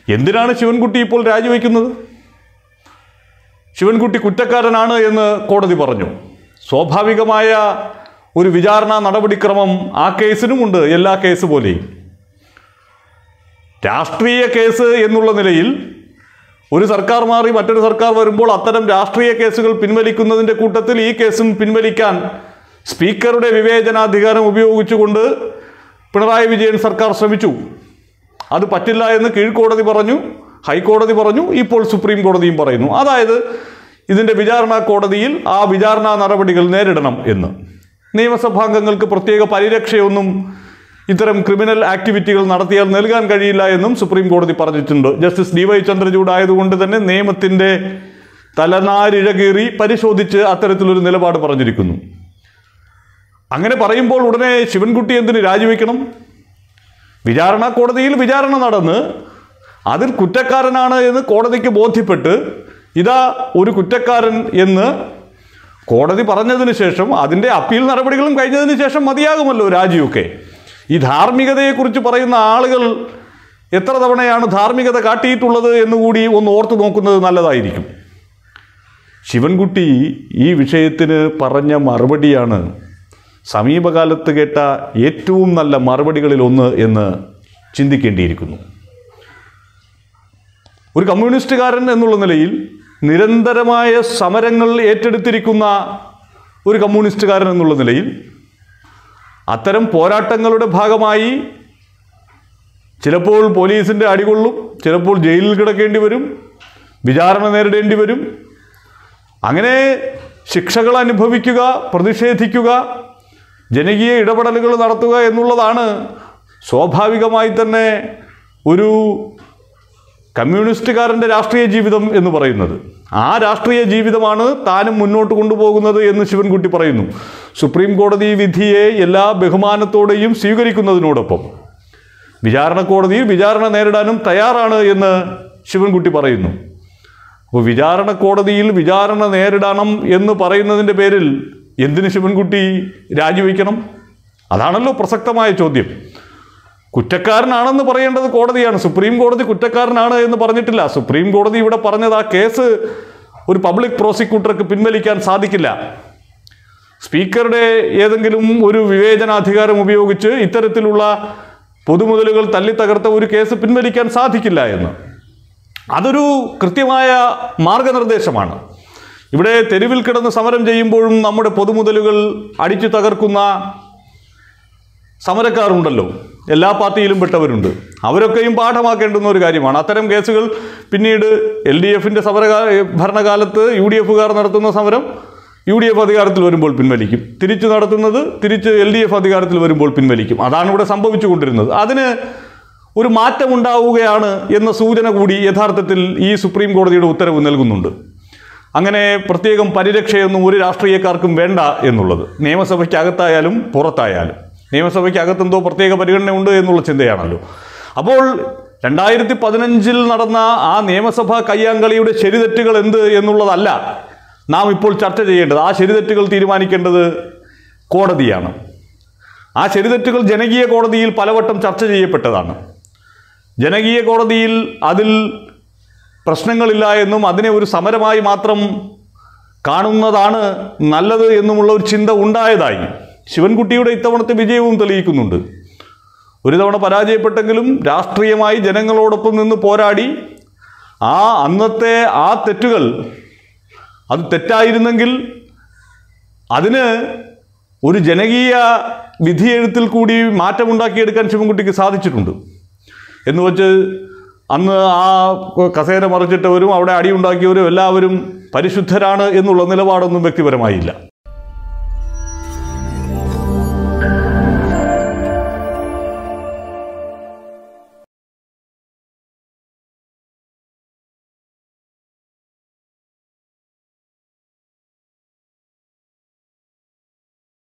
എന്തിനാണ് ശിവൻകുട്ടി ഇപ്പോൾ രാജിവെക്കുന്നത് ശിവൻകുട്ടി കുറ്റക്കാരനാണ് എന്ന് കോടതി പറഞ്ഞു സ്വാഭാവികമായ ഒരു വിചാരണ നടപടിക്രമം ആ കേസിനുമുണ്ട് എല്ലാ കേസ് പോലെയും രാഷ്ട്രീയ കേസ് എന്നുള്ള നിലയിൽ ഒരു സർക്കാർ മാറി മറ്റൊരു സർക്കാർ വരുമ്പോൾ അത്തരം രാഷ്ട്രീയ കേസുകൾ പിൻവലിക്കുന്നതിൻ്റെ കൂട്ടത്തിൽ ഈ കേസും പിൻവലിക്കാൻ സ്പീക്കറുടെ വിവേചനാധികാരം ഉപയോഗിച്ചുകൊണ്ട് പിണറായി വിജയൻ സർക്കാർ ശ്രമിച്ചു അത് പറ്റില്ല എന്ന് കീഴ്ക്കോടതി പറഞ്ഞു ഹൈക്കോടതി പറഞ്ഞു ഇപ്പോൾ സുപ്രീം കോടതിയും പറയുന്നു അതായത് ഇതിൻ്റെ വിചാരണ കോടതിയിൽ ആ വിചാരണ നടപടികൾ നേരിടണം എന്ന് നിയമസഭാംഗങ്ങൾക്ക് പ്രത്യേക പരിരക്ഷയൊന്നും ഇത്തരം ക്രിമിനൽ ആക്ടിവിറ്റികൾ നടത്തിയാൽ നൽകാൻ കഴിയില്ല എന്നും സുപ്രീം കോടതി പറഞ്ഞിട്ടുണ്ട് ജസ്റ്റിസ് ഡി വൈ ചന്ദ്രചൂഡ് ആയതുകൊണ്ട് തന്നെ നിയമത്തിൻ്റെ തലനാരിഴകീറി പരിശോധിച്ച് അത്തരത്തിലൊരു നിലപാട് പറഞ്ഞിരിക്കുന്നു അങ്ങനെ പറയുമ്പോൾ ഉടനെ ശിവൻകുട്ടി എന്തിന് രാജിവെക്കണം വിചാരണ കോടതിയിൽ വിചാരണ നടന്ന് അതിൽ കുറ്റക്കാരനാണ് എന്ന് കോടതിക്ക് ബോധ്യപ്പെട്ട് ഇതാ ഒരു കുറ്റക്കാരൻ എന്ന് കോടതി പറഞ്ഞതിന് ശേഷം അതിൻ്റെ അപ്പീൽ നടപടികളും കഴിഞ്ഞതിന് ശേഷം മതിയാകുമല്ലോ രാജിയൊക്കെ ഈ ധാർമ്മികതയെക്കുറിച്ച് പറയുന്ന ആളുകൾ എത്ര തവണയാണ് ധാർമ്മികത കാട്ടിയിട്ടുള്ളത് എന്നുകൂടി ഒന്ന് ഓർത്തു നോക്കുന്നത് നല്ലതായിരിക്കും ശിവൻകുട്ടി ഈ വിഷയത്തിന് പറഞ്ഞ മറുപടിയാണ് സമീപകാലത്ത് കേട്ട ഏറ്റവും നല്ല മറുപടികളിൽ ഒന്ന് എന്ന് ചിന്തിക്കേണ്ടിയിരിക്കുന്നു ഒരു കമ്മ്യൂണിസ്റ്റുകാരൻ എന്നുള്ള നിലയിൽ നിരന്തരമായ സമരങ്ങൾ ഏറ്റെടുത്തിരിക്കുന്ന ഒരു കമ്മ്യൂണിസ്റ്റുകാരൻ എന്നുള്ള നിലയിൽ അത്തരം പോരാട്ടങ്ങളുടെ ഭാഗമായി ചിലപ്പോൾ പോലീസിൻ്റെ അടികൊള്ളും ചിലപ്പോൾ ജയിലിൽ കിടക്കേണ്ടി വരും വിചാരണ നേരിടേണ്ടി വരും അങ്ങനെ ശിക്ഷകൾ അനുഭവിക്കുക പ്രതിഷേധിക്കുക ജനകീയ ഇടപെടലുകൾ നടത്തുക എന്നുള്ളതാണ് സ്വാഭാവികമായി തന്നെ ഒരു കമ്മ്യൂണിസ്റ്റുകാരൻ്റെ രാഷ്ട്രീയ ജീവിതം എന്ന് പറയുന്നത് ആ രാഷ്ട്രീയ ജീവിതമാണ് താനും മുന്നോട്ട് കൊണ്ടുപോകുന്നത് എന്ന് ശിവൻകുട്ടി പറയുന്നു സുപ്രീം കോടതി വിധിയെ എല്ലാ ബഹുമാനത്തോടെയും സ്വീകരിക്കുന്നതിനോടൊപ്പം വിചാരണ കോടതിയിൽ വിചാരണ നേരിടാനും തയ്യാറാണ് എന്ന് ശിവൻകുട്ടി പറയുന്നു അപ്പോൾ വിചാരണ കോടതിയിൽ വിചാരണ നേരിടണം എന്ന് പറയുന്നതിൻ്റെ പേരിൽ എന്തിന് ശിവൻകുട്ടി രാജിവെക്കണം അതാണല്ലോ പ്രസക്തമായ ചോദ്യം കുറ്റക്കാരനാണെന്ന് പറയേണ്ടത് കോടതിയാണ് സുപ്രീം കോടതി കുറ്റക്കാരനാണ് എന്ന് പറഞ്ഞിട്ടില്ല സുപ്രീം കോടതി ഇവിടെ പറഞ്ഞത് ആ കേസ് ഒരു പബ്ലിക് പ്രോസിക്യൂട്ടർക്ക് പിൻവലിക്കാൻ സാധിക്കില്ല സ്പീക്കറുടെ ഏതെങ്കിലും ഒരു വിവേചനാധികാരം ഉപയോഗിച്ച് ഇത്തരത്തിലുള്ള പൊതുമുതലുകൾ തല്ലിത്തകർത്ത ഒരു കേസ് പിൻവലിക്കാൻ സാധിക്കില്ല എന്ന് അതൊരു കൃത്യമായ മാർഗനിർദ്ദേശമാണ് ഇവിടെ തെരുവിൽ കിടന്ന് സമരം ചെയ്യുമ്പോഴും നമ്മുടെ പൊതുമുതലുകൾ അടിച്ചു തകർക്കുന്ന സമരക്കാരുണ്ടല്ലോ എല്ലാ പാർട്ടിയിലും പെട്ടവരുണ്ട് അവരൊക്കെയും പാഠമാക്കേണ്ടുന്ന ഒരു കാര്യമാണ് അത്തരം കേസുകൾ പിന്നീട് എൽ ഡി എഫിൻ്റെ സമര ഭരണകാലത്ത് യു ഡി എഫുകാർ നടത്തുന്ന സമരം യു ഡി എഫ് അധികാരത്തിൽ വരുമ്പോൾ പിൻവലിക്കും തിരിച്ചു നടത്തുന്നത് തിരിച്ച് എൽ ഡി എഫ് അധികാരത്തിൽ വരുമ്പോൾ പിൻവലിക്കും അതാണ് ഇവിടെ സംഭവിച്ചുകൊണ്ടിരുന്നത് അതിന് ഒരു മാറ്റമുണ്ടാവുകയാണ് എന്ന സൂചന കൂടി യഥാർത്ഥത്തിൽ ഈ സുപ്രീം കോടതിയുടെ ഉത്തരവ് നൽകുന്നുണ്ട് അങ്ങനെ പ്രത്യേകം പരിരക്ഷയൊന്നും ഒരു രാഷ്ട്രീയക്കാർക്കും വേണ്ട എന്നുള്ളത് നിയമസഭയ്ക്കകത്തായാലും പുറത്തായാലും നിയമസഭയ്ക്കകത്തെന്തോ പ്രത്യേക പരിഗണനയുണ്ട് എന്നുള്ള ചിന്തയാണല്ലോ അപ്പോൾ രണ്ടായിരത്തി പതിനഞ്ചിൽ നടന്ന ആ നിയമസഭാ കയ്യാങ്കളിയുടെ ശരിതെറ്റുകൾ എന്ത് എന്നുള്ളതല്ല നാം ഇപ്പോൾ ചർച്ച ചെയ്യേണ്ടത് ആ ശരിതെറ്റുകൾ തീരുമാനിക്കേണ്ടത് കോടതിയാണ് ആ ശരിതെറ്റുകൾ ജനകീയ കോടതിയിൽ പലവട്ടം ചർച്ച ചെയ്യപ്പെട്ടതാണ് ജനകീയ കോടതിയിൽ അതിൽ പ്രശ്നങ്ങളില്ല എന്നും അതിനെ ഒരു സമരമായി മാത്രം കാണുന്നതാണ് നല്ലത് എന്നുമുള്ള ഒരു ചിന്ത ഉണ്ടായതായി ശിവൻകുട്ടിയുടെ ഇത്തവണത്തെ വിജയവും തെളിയിക്കുന്നുണ്ട് ഒരു തവണ പരാജയപ്പെട്ടെങ്കിലും രാഷ്ട്രീയമായി ജനങ്ങളോടൊപ്പം നിന്ന് പോരാടി ആ അന്നത്തെ ആ തെറ്റുകൾ അത് തെറ്റായിരുന്നെങ്കിൽ അതിന് ഒരു ജനകീയ വിധിയെഴുത്തിൽ കൂടി മാറ്റമുണ്ടാക്കിയെടുക്കാൻ ശിവൻകുട്ടിക്ക് സാധിച്ചിട്ടുണ്ട് എന്ന് വെച്ച് അന്ന് ആ കസേര മറിച്ചിട്ടവരും അവിടെ അടിയുണ്ടാക്കിയവരും എല്ലാവരും പരിശുദ്ധരാണ് എന്നുള്ള നിലപാടൊന്നും വ്യക്തിപരമായില്ല